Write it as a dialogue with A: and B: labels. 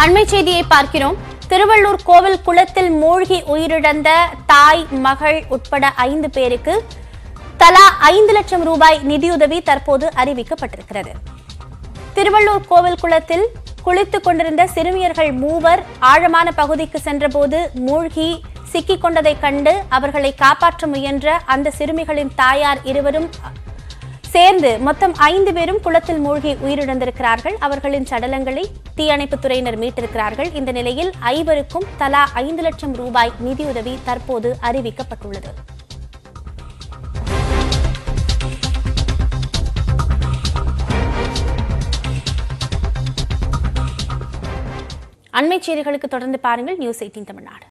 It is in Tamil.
A: அண்மை செய்தியை பார்க்கிறோம் திருவள்ளூர் கோவில் குளத்தில் மூழ்கி உயிரிழந்த தாய் மகள் உட்பட ஐந்து பேருக்கு தலா ஐந்து லட்சம் ரூபாய் நிதியுதவி தற்போது அறிவிக்கப்பட்டிருக்கிறது திருவள்ளூர் கோவில் குளத்தில் குளித்துக் கொண்டிருந்த சிறுமியர்கள் மூவர் ஆழமான பகுதிக்கு சென்றபோது மூழ்கி சிக்கிக் கொண்டதைக் கண்டு அவர்களை காப்பாற்ற முயன்ற அந்த சிறுமிகளின் தாயார் இருவரும் சேர்ந்து மொத்தம் ஐந்து பேரும் குளத்தில் மூழ்கி உயிரிழந்திருக்கிறார்கள் அவர்களின் சடலங்களை தீயணைப்புத் துறையினர் மீட்டிருக்கிறார்கள் இந்த நிலையில் ஐவருக்கும் தலா ஐந்து லட்சம் ரூபாய் நிதியுதவி தற்போது அறிவிக்கப்பட்டுள்ளது அண்மைச் செய்திகளுக்கு தொடர்ந்து பாருங்கள் நியூஸ் எயிட்டீன் தமிழ்நாடு